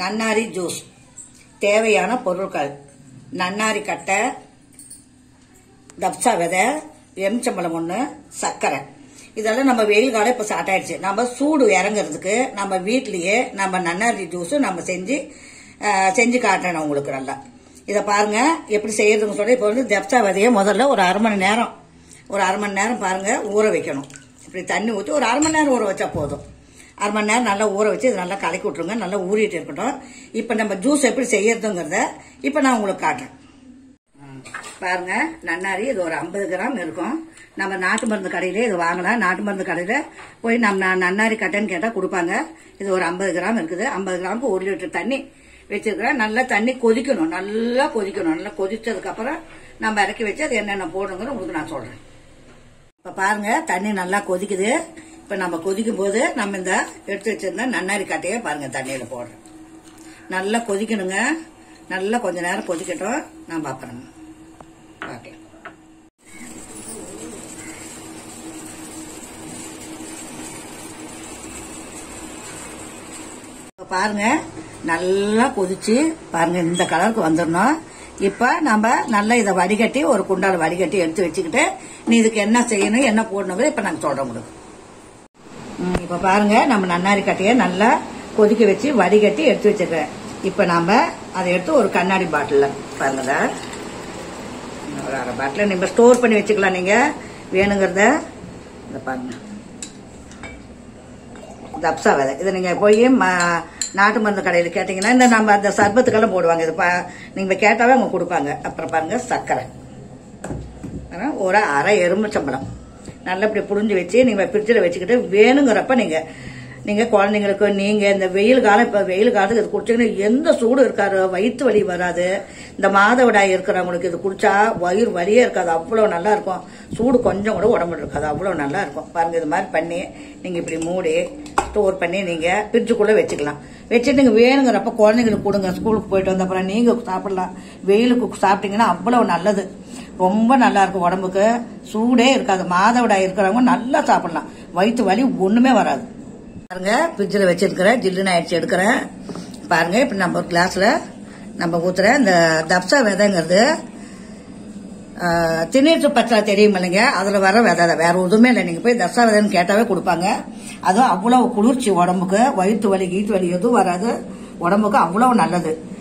நன்னாரி juice தேவையான பொருட்கள் நன்னாரி கட்டை தப்சா விதை எலுமிச்சம்பழம் ஒன்று சர்க்கரை இதெல்லாம் நம்ம வெயில் காலம் இப்போ ஸ்டார்ட் ஆயிடுச்சு நம்ம சூடு இறங்குறதுக்கு நம்ம வீட்லயே நம்ம நன்னாரி ஜூஸ் நம்ம செஞ்சு அஹ், செஞ்சு காட்டுறேன் நான் உங்களுக்கு நல்லா இதை பாருங்க எப்படி செய்யறதுன்னு சொல்லி இப்போ வந்து தப்சா விதையை முதல்ல ஒரு அரை மணி நேரம் ஒரு அரை மணி நேரம் பாருங்க ஊற வைக்கணும் இப்படி தண்ணி ஊற்றி ஒரு அரை மணி நேரம் ஊற வச்சா போதும் அரை மணி நேரம் நல்லா ஊற வச்சு இது நல்லா கலக்கி விட்ருங்க நல்லா ஊறிட்டு இருக்கட்டும் இப்போ நம்ம ஜூஸ் எப்படி செய்யறதுங்கிறத இப்போ நான் உங்களுக்கு காட்டுறேன் பாருங்க நன்னாரி இது ஒரு ஐம்பது கிராம் இருக்கும் நம்ம நாட்டு மருந்து கடையிலே இது வாங்கலாம் நாட்டு மருந்து கடையில போய் நம்ம ந- நன்னாரி கட்டைன்னு கேட்டா கொடுப்பாங்க இது ஒரு ஐம்பது கிராம் இருக்குது ஐம்பது கிராமுக்கு ஒரு லிட்டர் தண்ணி வச்சிருக்கிறேன் நல்லா தண்ணி கொதிக்கணும் நல்லா கொதிக்கணும் நல்லா கொதிச்சதுக்கு அப்புறம் நம்ம இறக்கி வச்சு அது என்னென்ன போடணுங்கிறது உங்களுக்கு நான் சொல்றேன் இப்ப பாருங்க தண்ணி நல்லா கொதிக்குது இப்ப நம்ம கொதிக்கும் போது நம்ம இந்த எடுத்து வச்சிருந்த நன்னாரி கட்டையை பாருங்க தண்ணியில போடுறோம் நல்லா கொதிக்கணுங்க நல்லா கொஞ்ச நேரம் கொதிக்கட்டும் நான் பாக்குறேங்க பார்க்கலாம் இப்ப பாருங்க நல்லா கொதிச்சு பாருங்க இந்த கலருக்கு வந்துடணும் இப்ப நம்ம நல்லா இதை வடிகட்டி ஒரு குண்டால வடிகட்டி எடுத்து வச்சுக்கிட்டு நீ இதுக்கு என்ன செய்யணும் என்ன போடணுங்கிறது இப்ப நாங்க சொல்றோம் உங்களுக்கு ம், இப்ப பாருங்க நம்ம நன்னாரி கட்டையை நல்லா கொதிக்க வச்சு வடிகட்டி எடுத்து வச்சிருக்கேன் இப்ப நாம அதை எடுத்து ஒரு கண்ணாடி பாட்டில்ல பாருங்க ஒரு அரை பாட்டில் நீங்க ஸ்டோர் பண்ணி வச்சுக்கலாம் நீங்க வேணுங்கிறத இந்த பாருங்க தப்சா விதை இதை நீங்க போய் ம- நாட்டு மருந்து கடையில் கேட்டீங்கன்னா இந்த நம்ம அந்த சர்பத்துக்கெல்லாம் போடுவாங்க இது பா- நீங்க கேட்டாவே அவங்க கொடுப்பாங்க அப்புறம் பாருங்க சர்க்கரை ஆனா, ஒரு அரை எலுமிச்சம்பழம் நல்லா இப்படி புழிஞ்சு வச்சு நீங்க ஃப்ரிட்ஜில் வச்சுக்கிட்டு வேணுங்கிறப்ப நீங்க நீங்க குழந்தைங்களுக்கு நீங்க இந்த வெயில் காலம் இப்ப வெயில் காலத்துக்கு இது குடிச்சீங்கன்னா எந்த சூடு இருக்காது வயிற்று வலி வராது இந்த மாதவிடாய் இருக்கிறவங்களுக்கு இது குடிச்சா வயிறு வலியே இருக்காது அவ்வளவு நல்லா இருக்கும் சூடு கொஞ்சம் கூட உடம்புல இருக்காது அவ்வளவு நல்லா இருக்கும் பாருங்க இது மாதிரி பண்ணி நீங்க இப்படி மூடி ஸ்டோர் பண்ணி நீங்க ஃப்ரிட்ஜுக்குள்ள வச்சுக்கலாம் வச்சுட்டு நீங்க வேணுங்கிறப்ப குழந்தைங்களுக்கு கொடுங்க ஸ்கூலுக்கு போயிட்டு வந்த அப்புறம் நீங்க சாப்பிடலாம் வெயிலுக்கு சாப்பிட்டீங்கன்னா அவ்வளவு நல்லது ரொம்ப நல்லா இருக்கும் உடம்புக்கு சூடே இருக்காது மாதவிடாய் இருக்கிறவங்க நல்லா சாப்பிடலாம் வயிற்று வலி ஒண்ணுமே வராது பாருங்க ஃப்ரிட்ஜில் வச்சிருக்கிறேன் ஜில்லுன்னு ஆயிடுச்சு எடுக்கிறேன் பாருங்க இப்போ நம்ம ஒரு கிளாஸ்ல நம்ம ஊத்துறேன் இந்த தப்சா விதைங்கிறது ஆஹ், திண்ணீர்த்து பச்சை தெரியும் இல்லைங்க அதுல வர விதை தான். வேற எதுவுமே இல்லை நீங்க போய் தப்சா விதைன்னு கேட்டாவே கொடுப்பாங்க அதுவும் அவ்வளவு குளிர்ச்சி உடம்புக்கு வயிற்று வலி கீட்டு வலி எதுவும் வராது உடம்புக்கு அவ்வளவு நல்லது